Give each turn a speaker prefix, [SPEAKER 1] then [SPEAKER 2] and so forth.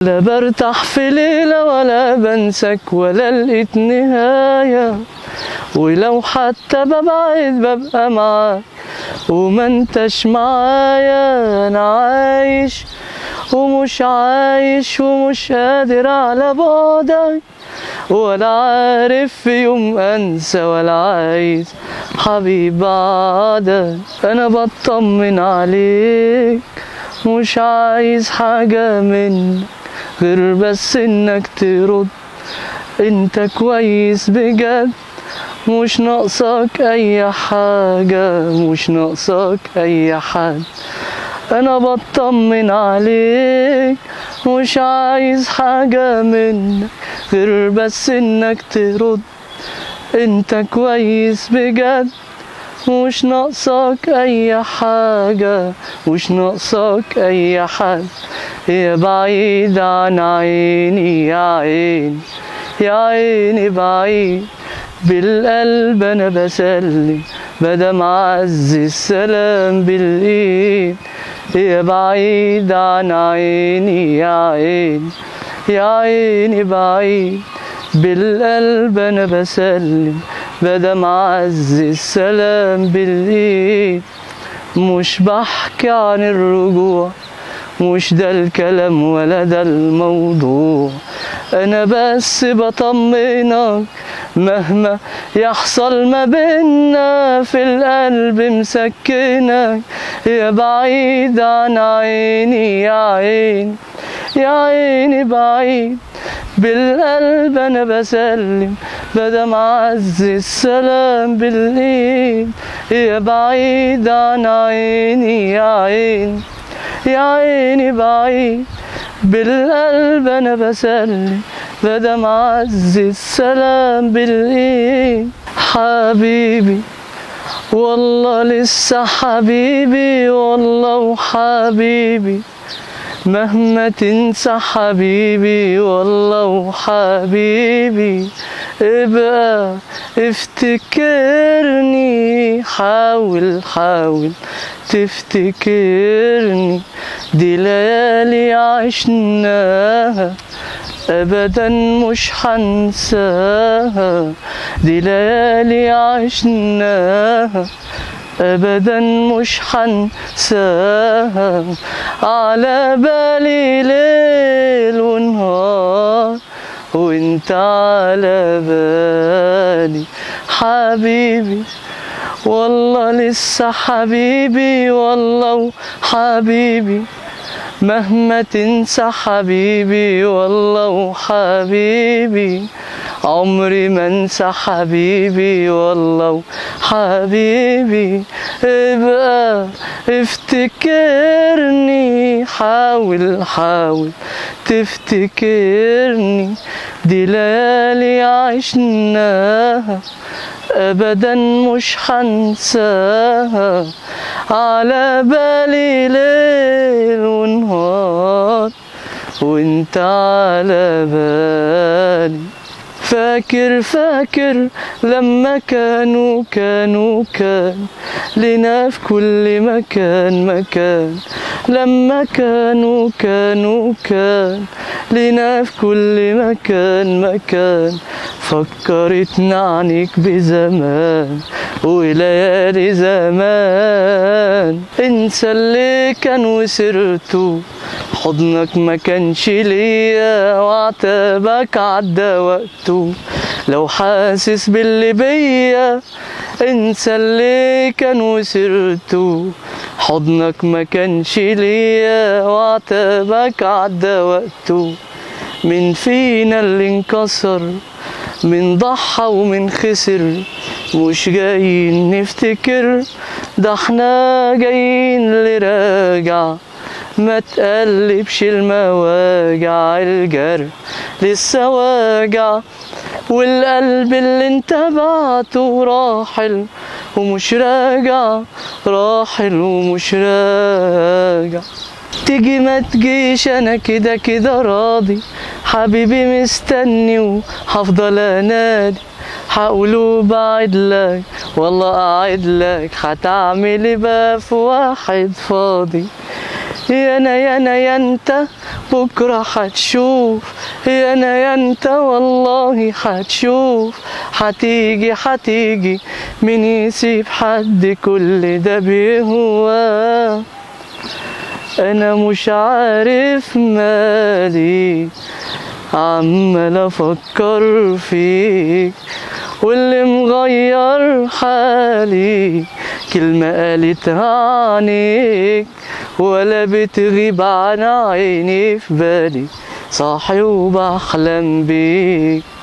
[SPEAKER 1] لا برتاح في ليلة ولا بنسك ولا لقيت نهاية ولو حتى ببعد ببقى معاك وما انتش معايا انا عايش ومش عايش ومش قادر على بعدك ولا عارف في يوم انسى ولا عايز حبيب بعدك انا بطمن عليك مش عايز حاجة منك غير بس انك ترد انت كويس بجد مش ناقصك اي حاجة مش ناقصك اي حد انا بطمن عليك مش عايز حاجة منك غير بس انك ترد انت كويس بجد مش ناقصك اي حاجة مش ناقصك اي حد يا بعيد عن عيني يا عيني يا عيني بعيد بالقلب انا بسلم مدام عز السلام بالايد يا بعيد عن عيني يا عيني يا عيني بعيد بالقلب انا بسلم مدام عز السلام بالايد مش بحكي عن الرجوع مش ده الكلام ولا ده الموضوع انا بس بطمنك مهما يحصل ما بينا في القلب مسكنك يا بعيد عن عيني يا عيني يا عيني بعيد بالقلب انا بسلم مدام عز السلام بالايد يا بعيد عن عيني يا عيني يا عيني بعيد بالقلب انا بسلم مدام عز السلام بالايد حبيبي والله لسه حبيبي والله وحبيبي مهما تنسى حبيبي والله وحبيبي ابقى افتكرني حاول حاول تفتكرني دي ليالي عشناها ابدا مش حنساها دي ليالي عشناها ابدا مش حنساها على بالي ليل ونهار وانت على بالي حبيبي والله لسه حبيبي والله حبيبي مهما تنسى حبيبي والله وحبيبي عمري ما انسى حبيبي والله حبيبي ابقى افتكرني حاول حاول تفتكرني دي ليالي عشناها ابدا مش حنساها على بالي ليل ونهار وانت على بالي فاكر فاكر لما كانوا كانوا كان لنا في كل مكان مكان لما كانوا كانوا كان لنا في كل مكان مكان فكرتنا عنك بزمان وليالي زمان انسى اللي كان وسرته حضنك ما كانش ليا وعتابك عدى وقته لو حاسس باللي بيا انسى اللي كان وسرته حضنك ما كانش ليا وعتابك عدى وقته من فينا اللي انكسر من ضحى ومن خسر مش جايين نفتكر ده احنا جايين لراجع ما تقلبش المواجع الجرح لسه واجع والقلب اللي انت بعته راحل ومش راجع راحل ومش راجع تيجي ما تجيش انا كده كده راضي حبيبي مستني وهفضل انادي هقوله بعد لك والله قاعد لك هتعمل ايه بقى في واحد فاضي يانا يانا يا انت بكرة هتشوف يانا يا انت والله هتشوف هتيجي هتيجي مين يسيب حد كل ده بيهواه انا مش عارف مالي عمال افكر فيك واللي مغير حالي كلمة قالتها عنيك ولا بتغيب عن عيني في بالي صاحي وبحلم بيك